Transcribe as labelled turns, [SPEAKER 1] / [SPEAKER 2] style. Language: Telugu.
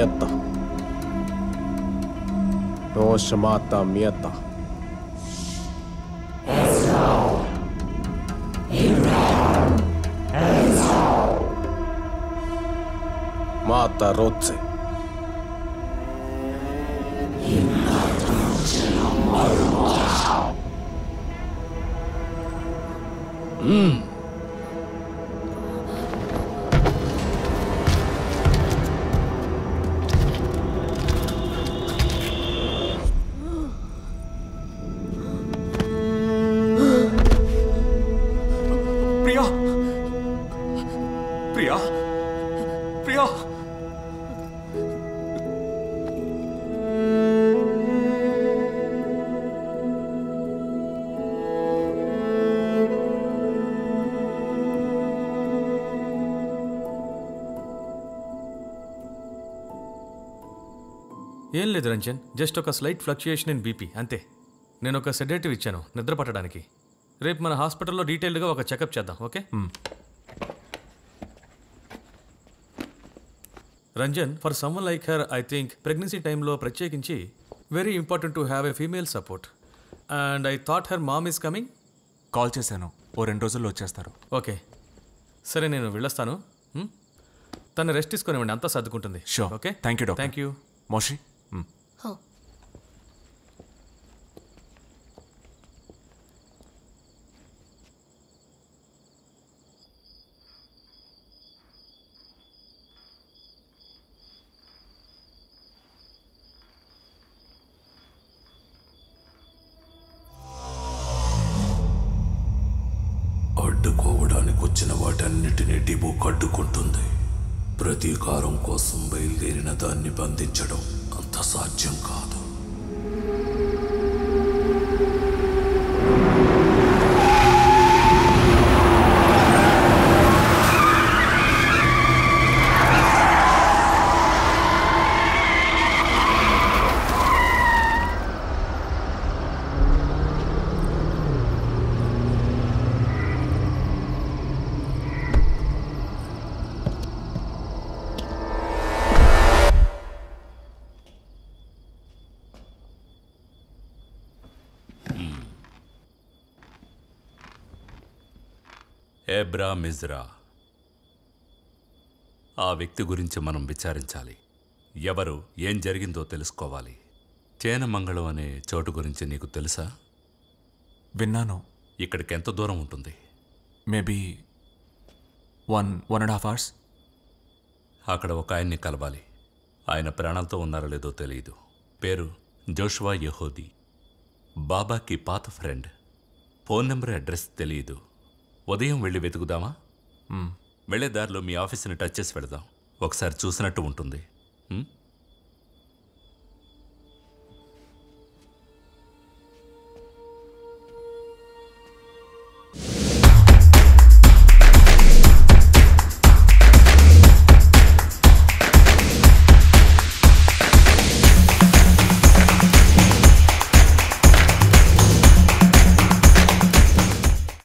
[SPEAKER 1] mietta. Noissa maattaa mietta. Maattaa rutsi.
[SPEAKER 2] Priya Priya Priya
[SPEAKER 3] ఏం లేదు రంజన్ జస్ట్ ఒక స్లైట్ ఫ్లక్చుయేషన్ ఇన్ బీపీ అంతే నేను ఒక సెడేటివ్ ఇచ్చాను నిద్ర పట్టడానికి రేపు మన హాస్పిటల్లో డీటెయిల్డ్గా ఒక చెకప్ చేద్దాం okay Ranjan for someone like her I think pregnancy టైంలో ప్రత్యేకించి very important to have a female support and I thought her mom is coming
[SPEAKER 2] call చేశాను ఓ రెండు రోజుల్లో వచ్చేస్తారు
[SPEAKER 3] ఓకే సరే నేను వెళ్ళొస్తాను హ్మ్? తను రెస్ట్ తీసుకునివ్వండి అంతా సర్దుకుంటుంది
[SPEAKER 2] Sure.
[SPEAKER 3] Okay
[SPEAKER 2] Thank you, doctor.
[SPEAKER 3] Thank you
[SPEAKER 2] మోషి మ్.
[SPEAKER 4] అడ్డుకోవడానికి వచ్చిన వాటన్నిటినీ డిబుక్ అడ్డుకుంటుంది ప్రతీకారం కోసం బయలుదేరిన దాన్ని బంధించడం అంత సాధ్యం కాదు
[SPEAKER 5] ఎబ్రా మిజ్రా ఆ వ్యక్తి గురించి మనం విచారించాలి ఎవరు ఏం జరిగిందో తెలుసుకోవాలి చేనమంగళం అనే చోటు గురించి నీకు తెలుసా
[SPEAKER 2] విన్నాను
[SPEAKER 5] ఇక్కడికి ఎంత దూరం ఉంటుంది
[SPEAKER 2] maybe one one and half hours
[SPEAKER 5] అక్కడ ఒక ఆయన్ని కలవాలి ఆయన ప్రాణాలతో ఉన్నారో లేదో తెలియదు పేరు జోషువా యహోదీ బాబాకి పాత ఫ్రెండ్ ఫోన్ నెంబర్ అడ్రస్ తెలియదు ఉదయం వెళ్ళి వెతుకుదామా వెళ్ళే దారిలో మీ ఆఫీస్ని టచ్ చేసి వెళదాం ఒకసారి చూసినట్టు ఉంటుంది హ్మ్?